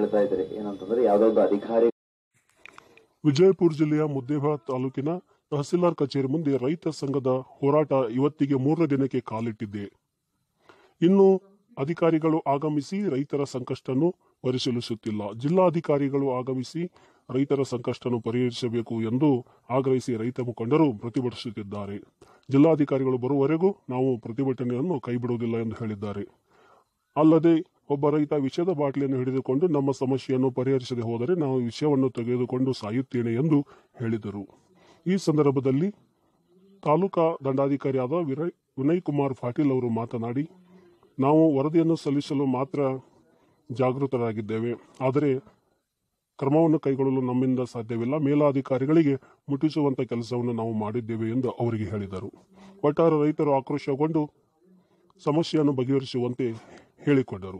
ಹೇಳ್ತಾ ಇದ್ರಿ ಏನಂತಂದ್ರೆ ಯಾವ್ದೋ ಒಂದು ಅಧಿಕಾರಿ ವಿಜಯಪುರ ಜಿಲ್ಲೆಯ ಮುದ್ದೇಬಿಹಾಳ ತಾಲೂಕಿನ ತಹಸೀಲ್ದಾರ್ ಕಚೇರಿ ಮುಂದೆ ರೈತ ಸಂಘದ ಹೋರಾಟ ಇವತ್ತಿಗೆ ಮೂರನೇ ದಿನಕ್ಕೆ ಕಾಲಿಟ್ಟಿದೆ ಇನ್ನು ಅಧಿಕಾರಿಗಳು ಆಗಮಿಸಿ ರೈತರ ಸಂಕಷ್ಟನ್ನು ಪರಿಶೀಲಿಸುತ್ತಿಲ್ಲ ಜಿಲ್ಲಾಧಿಕಾರಿಗಳು ಆಗಮಿಸಿ ರೈತರ ಸಂಕಷ್ಟನ್ನು ಪರಿಹರಿಸಬೇಕು ಎಂದು ಆಗ್ರಹಿಸಿ ರೈತ ಮುಖಂಡರು ಪ್ರತಿಭಟಿಸುತ್ತಿದ್ದಾರೆ ಜಿಲ್ಲಾಧಿಕಾರಿಗಳು ಬರುವವರೆಗೂ ನಾವು ಪ್ರತಿಭಟನೆಯನ್ನು ಕೈಬಿಡುವುದಿಲ್ಲ ಎಂದು ಹೇಳಿದ್ದಾರೆ ಅಲ್ಲದೆ ಒಬ್ಬ ರೈತ ವಿಷದ ಬಾಟಲಿಯನ್ನು ಹಿಡಿದುಕೊಂಡು ನಮ್ಮ ಸಮಸ್ಯೆಯನ್ನು ಪರಿಹರಿಸದೆ ಹೋದರೆ ನಾವು ವಿಷಯವನ್ನು ತೆಗೆದುಕೊಂಡು ಸಾಯುತ್ತೇನೆ ಎಂದು ಹೇಳಿದರು ಈ ಸಂದರ್ಭದಲ್ಲಿ ತಾಲೂಕಾ ದಂಡಾಧಿಕಾರಿಯಾದ ವಿರಯ್ ವಿನಯ್ ಕುಮಾರ್ ಪಾಟೀಲ್ ಅವರು ಮಾತನಾಡಿ ನಾವು ವರದಿಯನ್ನು ಸಲ್ಲಿಸಲು ಮಾತ್ರ ಜಾಗೃತರಾಗಿದ್ದೇವೆ ಆದರೆ ಕ್ರಮವನ್ನು ಕೈಗೊಳ್ಳಲು ನಮ್ಮಿಂದ ಸಾಧ್ಯವಿಲ್ಲ ಮೇಲಾಧಿಕಾರಿಗಳಿಗೆ ಮುಟ್ಟಿಸುವಂತ ಕೆಲಸವನ್ನು ನಾವು ಮಾಡಿದ್ದೇವೆ ಎಂದು ಅವರಿಗೆ ಹೇಳಿದರು ಒಟ್ಟಾರೆ ರೈತರು ಆಕ್ರೋಶಗೊಂಡು ಸಮಸ್ಯೆಯನ್ನು ಬಗೆಹರಿಸುವಂತೆ ಹೇಳಿಕೊಂಡರು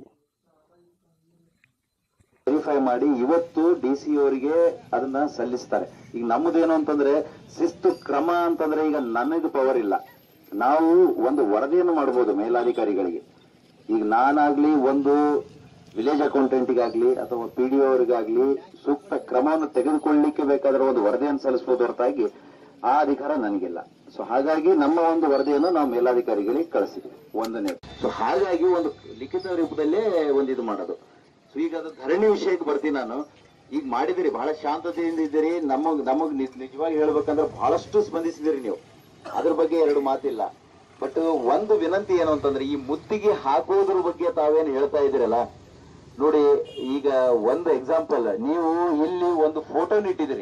ವೆರಿಫೈ ಮಾಡಿ ಇವತ್ತು ಡಿ ಸಿ ಅವರಿಗೆ ಅದನ್ನ ಸಲ್ಲಿಸ್ತಾರೆ ಈಗ ನಮ್ಮದೇನು ಅಂತಂದ್ರೆ ಶಿಸ್ತು ಕ್ರಮ ಅಂತಂದ್ರೆ ಈಗ ನನಗೆ ಪವರ್ ಇಲ್ಲ ನಾವು ಒಂದು ವರದಿಯನ್ನು ಮಾಡಬಹುದು ಮೇಲಾಧಿಕಾರಿಗಳಿಗೆ ಈಗ ನಾನಾಗ್ಲಿ ಒಂದು ವಿಲೇಜ್ ಅಕೌಂಟೆಂಟಿಗಾಗ್ಲಿ ಅಥವಾ ಪಿ ಡಿ ಅವರಿಗಾಗ್ಲಿ ಸೂಕ್ತ ಕ್ರಮವನ್ನು ತೆಗೆದುಕೊಳ್ಳಲಿಕ್ಕೆ ಬೇಕಾದ್ರೆ ಒಂದು ವರದಿಯನ್ನು ಸಲ್ಲಿಸಬಹುದು ಹೊರತಾಗಿ ಆ ಅಧಿಕಾರ ನನಗಿಲ್ಲ ಸೊ ಹಾಗಾಗಿ ನಮ್ಮ ಒಂದು ವರದಿಯನ್ನು ನಾವು ಮೇಲಾಧಿಕಾರಿಗಳಿಗೆ ಕಳಿಸಿದ್ವಿ ಒಂದನೇ ಸೊ ಹಾಗಾಗಿ ಒಂದು ಲಿಖಿತ ರೂಪದಲ್ಲೇ ಒಂದು ಇದು ಮಾಡೋದು ಸೊ ಈಗ ಅದು ಧರಣಿ ವಿಷಯಕ್ಕೆ ಬರ್ತೀನಿ ನಾನು ಈಗ ಮಾಡಿದಿರಿ ಬಹಳ ಶಾಂತತೆಯಿಂದ ಇದ್ದೀರಿ ನಮಗ್ ನಮಗ್ ನಿಜ- ನಿಜವಾಗಿ ಹೇಳ್ಬೇಕಂದ್ರೆ ಬಹಳಷ್ಟು ಸ್ಪಂದಿಸಿದಿರಿ ನೀವು ಅದ್ರ ಬಗ್ಗೆ ಎರಡು ಮಾತಿಲ್ಲ ಬಟ್ ಒಂದು ವಿನಂತಿ ಏನು ಅಂತಂದ್ರೆ ಈ ಮುತ್ತಿಗೆ ಹಾಕೋದ್ರ ಬಗ್ಗೆ ತಾವೇನು ಹೇಳ್ತಾ ಇದ್ದೀರಲ್ಲ ನೋಡಿ ಈಗ ಒಂದು ಎಕ್ಸಾಂಪಲ್ ನೀವು ಇಲ್ಲಿ ಒಂದು ಫೋಟೋ ಇಟ್ಟಿದ್ದೀರಿ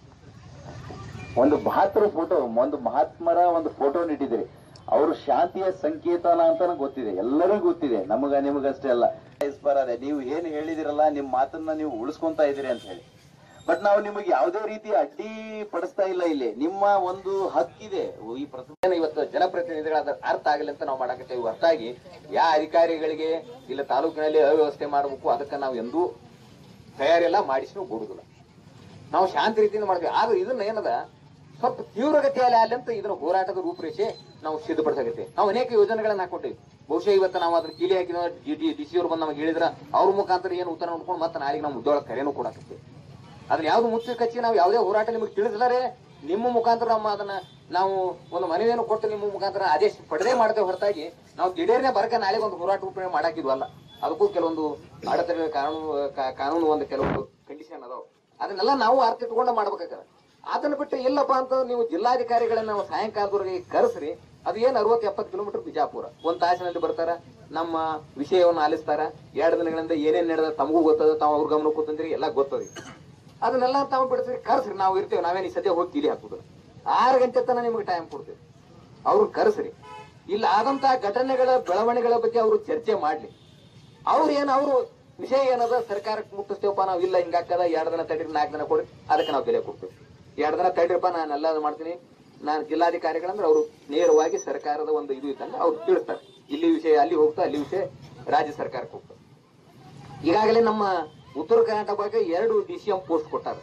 ಒಂದು ಮಹಾತ್ಮರ ಫೋಟೋ ಒಂದು ಮಹಾತ್ಮರ ಒಂದು ಫೋಟೋ ಇಟ್ಟಿದ್ದೀರಿ ಅವರು ಶಾಂತಿಯ ಸಂಕೇತನ ಅಂತ ಗೊತ್ತಿದೆ ಎಲ್ಲರಿಗೂ ಗೊತ್ತಿದೆ ನಮಗ ನಿಮಗಷ್ಟೇ ಅಲ್ಲ ಅದೇ ನೀವು ಏನು ಹೇಳಿದಿರಲ್ಲ ನಿಮ್ಮ ಮಾತನ್ನ ನೀವು ಉಳಿಸ್ಕೊಂತ ಇದೀರಿ ಅಂತ ಹೇಳಿ ಬಟ್ ನಾವು ನಿಮಗೆ ಯಾವುದೇ ರೀತಿ ಅಡ್ಡಿ ಪಡಿಸ್ತಾ ಇಲ್ಲ ಇಲ್ಲಿ ನಿಮ್ಮ ಒಂದು ಹಕ್ಕಿದೆ ಈ ಪ್ರತಿ ಇವತ್ತು ಜನಪ್ರತಿನಿಧಿಗಳಾದ ಅರ್ಥ ಆಗಲಿ ಅಂತ ನಾವು ಮಾಡಕತ್ತೇವೆ ಹೊರತಾಗಿ ಯಾವ ಅಧಿಕಾರಿಗಳಿಗೆ ಇಲ್ಲ ತಾಲೂಕಿನಲ್ಲಿ ಅವ್ಯವಸ್ಥೆ ಮಾಡಬೇಕು ಅದಕ್ಕೆ ನಾವು ಎಂದೂ ತಯಾರಿಲ್ಲ ಮಾಡಿಸಿನೂ ಕೊಡುದಿಲ್ಲ ನಾವು ಶಾಂತಿ ರೀತಿಯಿಂದ ಮಾಡ್ತೀವಿ ಆದ್ರೆ ಇದನ್ನ ಏನದ ಸ್ವಲ್ಪ ತೀವ್ರಗತಿಯಲ್ಲಿ ಅಲ್ಲಿ ಅಂತ ಇದನ್ನ ಹೋರಾಟದ ರೂಪರೇಷೆ ನಾವು ಸಿದ್ಧಪಡಿಸಾಗತ್ತೆ ನಾವು ಅನೇಕ ಯೋಜನೆಗಳನ್ನ ಹಾಕೊಟ್ಟಿವಿ ಬಹುಶಃ ಇವತ್ತು ನಾವು ಅದ್ರ ಕೀಲಿ ಹಾಕಿದ ಡಿ ಸಿ ಅವ್ರು ಬಂದು ನಮಗೆ ಹೇಳಿದ್ರ ಅವ್ರ ಮುಖಾಂತರ ಏನು ಉತ್ತರ ನೋಡ್ಕೊಂಡು ಮತ್ತೆ ನಾಳೆಗೆ ನಾವು ಮುದ್ದೊಳಗೆ ಕರೆನೂ ಕೊಡಕತ್ತೀವಿ ಅದನ್ನ ಯಾವ್ದು ಮುಚ್ಚಿ ಕಚ್ಚಿ ನಾವು ಯಾವುದೇ ಹೋರಾಟ ನಿಮಗೆ ತಿಳಿಸಲಾರೆ ನಿಮ್ಮ ಮುಖಾಂತರ ನಮ್ಮ ಅದನ್ನ ನಾವು ಒಂದು ಮನವಿಯನ್ನು ಕೊಟ್ಟು ನಿಮ್ಮ ಮುಖಾಂತರ ಆದೇಶ ಪಡೆದೇ ಮಾಡ್ತೇವೆ ಹೊರತಾಗಿ ನಾವು ದಿಢೀರ್ನೆ ಬರಕ ನಾಳೆ ಒಂದು ಹೋರಾಟ ರೂಪಣೆ ಮಾಡಾಕಿದ್ವಲ್ಲ ಅದಕ್ಕೂ ಕೆಲವೊಂದು ಅಡೆತಡೆ ಕಾನೂನು ಕಾ- ಕಾನೂನು ಒಂದು ಕೆಲವೊಂದು ಕಂಡೀಷನ್ ಅದಾವ ಅದನ್ನೆಲ್ಲ ನಾವು ಅರ್ಥ ಇಟ್ಕೊಂಡು ಮಾಡ್ಬೇಕಾಗ್ತದೆ ಅದನ್ನ ಬಿಟ್ಟು ಇಲ್ಲಪ್ಪ ಅಂತ ನೀವು ಜಿಲ್ಲಾಧಿಕಾರಿಗಳನ್ನ ನಾವು ಸಾಯಂಕಾಲದವರೆಗೆ ಕರೆಸ್ರಿ ಅದು ಏನ್ ಅರವತ್ತು ಎಪ್ಪತ್ತು ಕಿಲೋಮೀಟರ್ ಬಿಜಾಪುರ ಒಂದ್ ತಾಸಿನಲ್ಲಿ ಬರ್ತಾರ ನಮ್ಮ ವಿಷಯವನ್ನು ಆಲಿಸ್ತಾರ ಎರಡು ದಿನಗಳಿಂದ ಏನೇನ್ ನಡೆದ ತಮಗೂ ಗೊತ್ತದ ತಾವು ಅವ್ರ ಗಮನಕ್ಕೆ ಕೂತಂದ್ರಿ ಎಲ್ಲ ಗೊತ್ತದ ಅದನ್ನೆಲ್ಲ ತಾವು ಬಿಡ್ತೀರಿ ಕರ್ಸ್ರಿ ನಾವು ಇರ್ತೇವೆ ನಾವೇನು ಈ ಸದ್ಯ ಹೋಗಿ ಕೀಲಿ ಹಾಕುದಿಲ್ಲ ಆರು ಗಂಟೆ ತನಕ ನಿಮ್ಗೆ ಟೈಮ್ ಕೊಡ್ತೇವೆ ಅವ್ರು ಕರೆಸ್ರಿ ಇಲ್ಲ ಆದಂತಹ ಘಟನೆಗಳ ಬೆಳವಣಿಗೆಗಳ ಬಗ್ಗೆ ಅವರು ಚರ್ಚೆ ಮಾಡ್ಲಿ ಅವ್ರು ಏನ್ ಅವರು ವಿಷಯ ಏನದ ಸರ್ಕಾರಕ್ಕೆ ಮುಟ್ಟಿಸ್ತೇವಪ್ಪ ನಾವು ಇಲ್ಲ ಹಿಂಗಾಕದ ಎರಡು ದಿನ ತಡೀರಿ ನಾಲ್ಕು ದಿನ ಕೊಡಿ ಅದಕ್ಕೆ ನಾವು ಬೆಲೆ ಕೊಡ್ತೇವೆ ಎರಡು ದಿನ ತಡೀರಪ್ಪ ನಾನು ಎಲ್ಲ ಮಾಡ್ತೀನಿ ನಾನು ಜಿಲ್ಲಾಧಿಕಾರಿಗಳಂದ್ರೆ ಅವರು ನೇರವಾಗಿ ಸರ್ಕಾರದ ಒಂದು ಇದು ಇದ್ದಂಗೆ ಅವ್ರು ತಿಳಿಸ್ತಾರೆ ಇಲ್ಲಿ ವಿಷಯ ಅಲ್ಲಿ ಹೋಗ್ತಾ ಅಲ್ಲಿ ವಿಷಯ ರಾಜ್ಯ ಸರ್ಕಾರಕ್ಕೆ ಹೋಗ್ತದೆ ಈಗಾಗಲೇ ನಮ್ಮ ಉತ್ತರ ಕರ್ನಾಟಕ ಬಗ್ಗೆ ಎರಡು ಡಿ ಸಿ ಎಂ ಪೋಸ್ಟ್ ಕೊಟ್ಟಾರ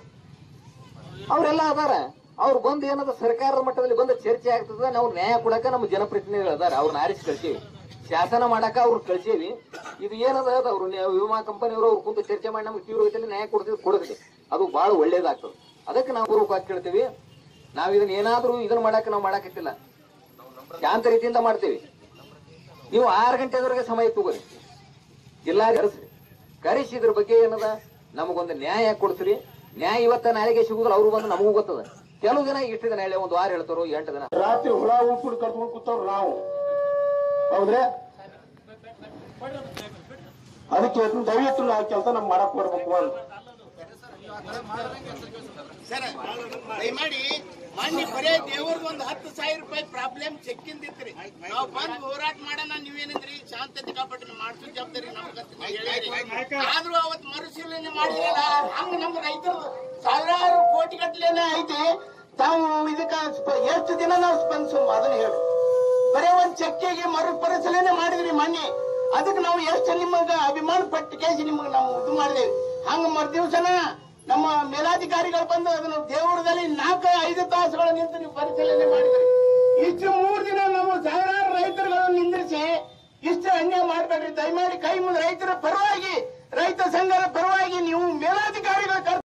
ಅವರೆಲ್ಲ ಅದಾರ ಅವ್ರು ಬಂದು ಏನದ ಸರ್ಕಾರದ ಮಟ್ಟದಲ್ಲಿ ಬಂದು ಚರ್ಚೆ ಆಗ್ತದ ನಾವು ನ್ಯಾಯ ಕೊಡಕ ನಮ್ಮ ಜನಪ್ರತಿನಿಧಿಗಳು ಅದಾರ ಅವ್ರನ್ನ ಆರಿಸಿ ಕಳ್ಸೀವಿ ಶಾಸನ ಮಾಡಕ ಅವ್ರು ಕಳ್ಸೀವಿ ಇದು ಏನದ ಅದ ಅವ್ರು ನ್ಯಾ- ವಿಮಾ ಕಂಪನಿಯವರು ಅವ್ರು ಕುಂತು ಚರ್ಚೆ ಮಾಡಿ ನಮ್ಗೆ ತೀವ್ರಗತಿಯಲ್ಲಿ ನ್ಯಾಯ ಕೊಡ್ತೀವಿ ಕೊಡುತ್ತೆ ಅದು ಬಹಳ ಒಳ್ಳೇದಾಗ್ತದೆ ಅದಕ್ಕೆ ನಾವು ಪೂರ್ವಕವಾಗಿ ಕೇಳ್ತೀವಿ ನಾವ್ ಇದನ್ನ ಏನಾದ್ರೂ ಇದನ್ನ ಮಾಡಕ್ ನಾವು ಮಾಡಕತ್ತಿಲ್ಲ ಶಾಂತ ರೀತಿಯಿಂದ ಮಾಡ್ತೀವಿ ನೀವು ಆರು ಗಂಟೆವರೆಗೆ ಸಮಯ ತಗೋರಿ ಜಿಲ್ಲಾ ಕರೆಸ್ರಿ ಕರೆಸಿ ಇದ್ರ ಬಗ್ಗೆ ಏನದ ನಮಗೊಂದು ನ್ಯಾಯ ಕೊಡ್ಸ್ರಿ ನ್ಯಾಯ ಇವತ್ತ ನಾಳೆಗೆ ಸಿಗುದಿಲ್ಲ ಅವ್ರು ಬಂದು ನಮಗೂ ಗೊತ್ತದ ಕೆಲವು ದಿನ ಇಷ್ಟು ದಿನ ಹೇಳಿ ಒಂದು ವಾರ ಹೇಳ್ತಾರೋ ಎಂಟು ದಿನ ರಾತ್ರಿ ಹುಳ ಉಳ್ಕೊಂಡು ಕಟ್ಕೊಂಡು ಕೂತವ್ರು ನಾವು ಹೌದ್ರೆ ಅದಕ್ಕೆ ದಯವಿಟ್ಟು ನಾವು ಕೆಲಸ ನಮ್ ಮಾಡಕ್ ಬರ್ಬೇಕು ಅಂತ ಸರ್ ದಯಮಾಡಿ ಮೊನ್ನೆ ಬರೇ ದೇವ್ರದ್ದು ಒಂದು ಹತ್ತು ಸಾವಿರ ರೂಪಾಯಿ ಪ್ರಾಬ್ಲಮ್ ಚೆಕ್ಕಿಂದಿತ್ರಿ ನಾವು ಬಂದು ಹೋರಾಟ ಮಾಡೋಣ ನೀವೇನಿದ್ರಿ ಶಾಂತತೆ ಕಾಪಾಡಿ ಮಾಡ್ಸೋ ಜವಾಬ್ದಾರಿ ನಮ್ಗೆ ಆದ್ರೂ ಅವತ್ ಮರುಶೀಲನೆ ಮಾಡಿರಲ್ಲ ಹಂಗ ನಮ್ ರೈತರು ಸಾವಿರಾರು ಕೋಟಿ ಗಟ್ಲೆನೆ ಐತಿ ತಾವು ಇದಕ್ಕ ಸ್ಪ- ಎಷ್ಟು ದಿನ ನಾವು ಸ್ಪಂದಿಸೋ ಅದನ್ನ ಹೇಳು ಬರೇ ಒಂದ್ ಚೆಕ್ಕಿಗೆ ಮರು ಪರಿಶೀಲನೆ ಮಾಡಿದ್ರಿ ಮೊನ್ನೆ ಅದಕ್ಕೆ ನಾವು ಎಷ್ಟು ನಿಮಗ ಅಭಿಮಾನ ಪಟ್ಟು ಕೇಸಿ ನಿಮಗೆ ನಾವು ಇದು ಮಾಡಿದೇವಿ ಹಂಗ ಮರ್ ದಿವಸನ ನಮ್ಮ ಮೇಲಾಧಿಕಾರಿಗಳು ಬಂದು ಅದನ್ನು ದೇವರದಲ್ಲಿ ನಾಲ್ಕು ಐದು ತಾಸುಗಳ ನಿಂತು ನೀವು ಪರಿಶೀಲನೆ ಮಾಡಿದ್ರಿ ಇಷ್ಟು ಮೂರು ದಿನ ನಾವು ಸಾವಿರಾರು ರೈತರುಗಳನ್ನು ನಿಂದಿರಿಸಿ ಇಷ್ಟು ಅನ್ಯಾಯ ಮಾಡಬೇಡ್ರಿ ದಯಮಾಡಿ ಕೈ ಮುಂದೆ ರೈತರ ಪರವಾಗಿ ರೈತ ಸಂಘದ ಪರವಾಗಿ ನೀವು ಮೇಲಾಧಿಕಾರಿಗಳ ಕರ್